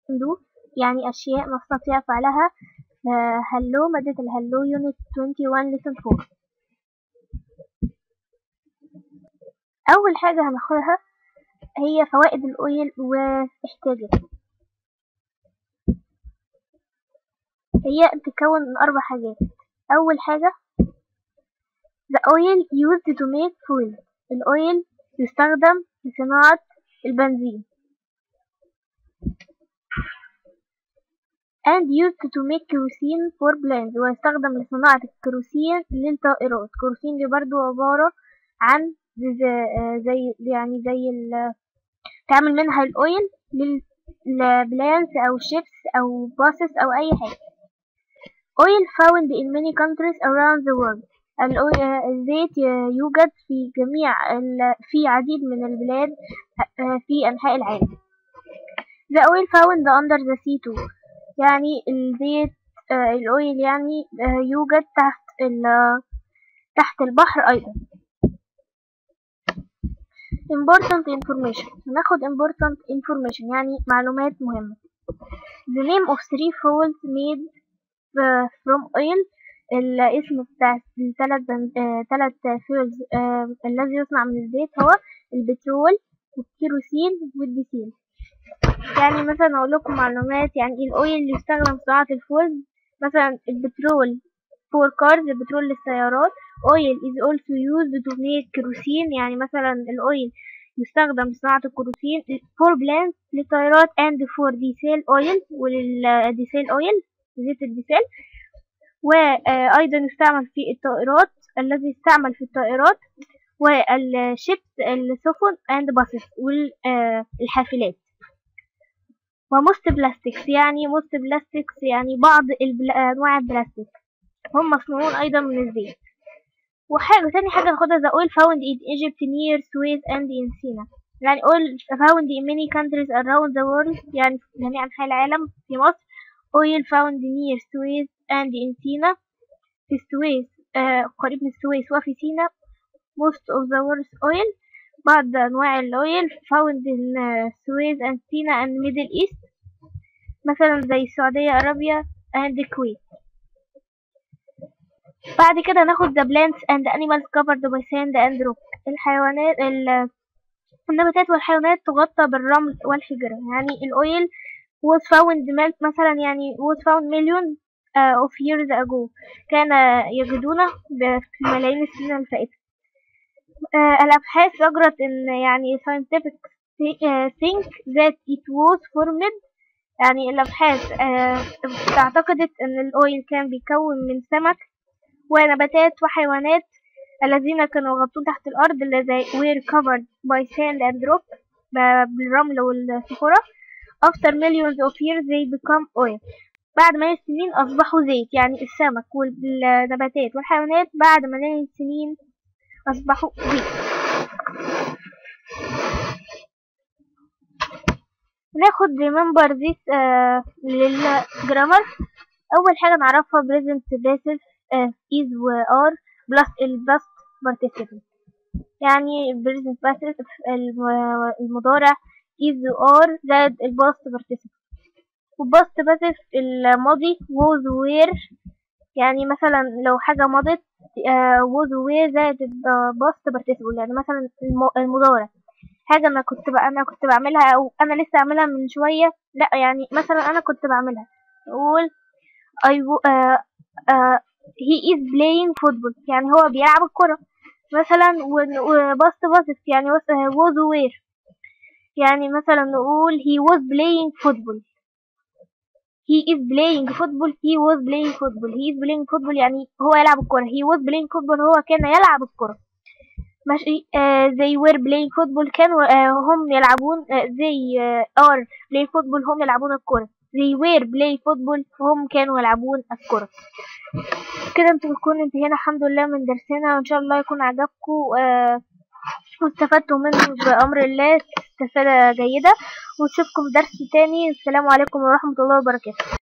do يعني أشياء نستطيع فعلها هلو مادة الهلو يونت 21 lesson 4 أول حاجة هناخدها هي فوائد الأويل واحتياجاته هي بتتكون من أربع حاجات أول حاجة the oil used to make fuel الأويل يستخدم لصناعة البنزين and used to make kerosene for planes ويستخدم لصناعة الكروسين للطائرات كروسين دي برضو عبارة عن زي يعني زي ال تعمل منها الأويل للبلانس أو شيبس أو باصص أو أي حاجة oil found in many countries around the world الزيت يوجد في جميع في عديد من البلاد في أنحاء العالم the oil found under the sea too يعني الزيت الأويل يعني يوجد تحت تحت البحر أيضا important information هناخد important information يعني معلومات مهمة the name of three fuels made from oil الاسم بتاع الثلاث ثلاث فيولز الذي يصنع من الزيت هو البترول والكيروسين والديزل يعني مثلا اقول لكم معلومات يعني الاويل اللي يستخدم في صناعة الفول مثلا البترول for cars البترول للسيارات oil is also used to make kerosene يعني مثلا الاويل يستخدم لصناعة الكروسين for plants للطائرات and for diesel oil وللديزل oil زيت الديزل وأيضا يستعمل في الطائرات الذي يستعمل في الطائرات والشيبس السفن and buses والحافلات وموست بلاستيكس يعني موست بلاستيكس يعني بعض أنواع البلاستيك هم مصنوعون أيضا من الزيت وحاجة تاني حاجة ناخدها the oil found in Egypt near Suez and in Sina يعني oil found in many countries around the world يعني في جميع أنحاء العالم في مصر oil found near Suez and in Sina في السويس آه قريب من السويس وفي سينا most of the world's oil بعض أنواع الأويل found in Suez and Sina and Middle East مثلا زي السعودية أرابيا and الكويت بعد كده ناخد the plants and animals covered by sand and rock الحيوانات النباتات والحيوانات تغطى بالرمل والحجرة يعني الأويل was found مثلا يعني was found million uh, of years ago كان يجدونه في ملايين السنين اللي فاتت uh, الأبحاث أجرت إن يعني scientific think that it was formed يعني الأبحاث uh, اعتقدت إن الأويل كان بيكون من سمك ونباتات وحيوانات الذين كانوا يغطون تحت الأرض الذي were covered by sand and rock بالرمل والصخرة after millions of years they become oil بعد ملايين السنين أصبحوا زيت يعني السمك والنباتات والحيوانات بعد ملايين السنين أصبحوا زيت ناخد remember this uh, للجرامر أول حاجة نعرفها present passive uh, is و are plus الباست participle يعني present passive المضارع is و are زائد الباست participle والباست passive الماضي was were يعني مثلا لو حاجة مضت uh, was were زائد الباست participle يعني مثلا المضارع حاجة أنا كنت بقى أنا كنت بعملها أو أنا لسه أعملها من شوية لأ يعني مثلا أنا كنت بعملها أقول I uh, uh, he is playing football يعني هو بيلعب الكرة مثلا وباست باسف يعني was where يعني مثلا نقول he was playing football he is playing football he was playing football he is playing football يعني هو يلعب الكرة he was playing football هو كان يلعب الكرة ماشي uh, they were playing football كانوا uh, هم يلعبون uh, they uh, are playing football هم يلعبون الكرة they were playing football هم كانوا يلعبون الكرة كده انتوا بتكونوا انتهينا الحمد لله من درسنا وان شاء الله يكون عجبكم uh, واستفدتوا منه بأمر الله استفادة جيدة ونشوفكم في درس تاني السلام عليكم ورحمة الله وبركاته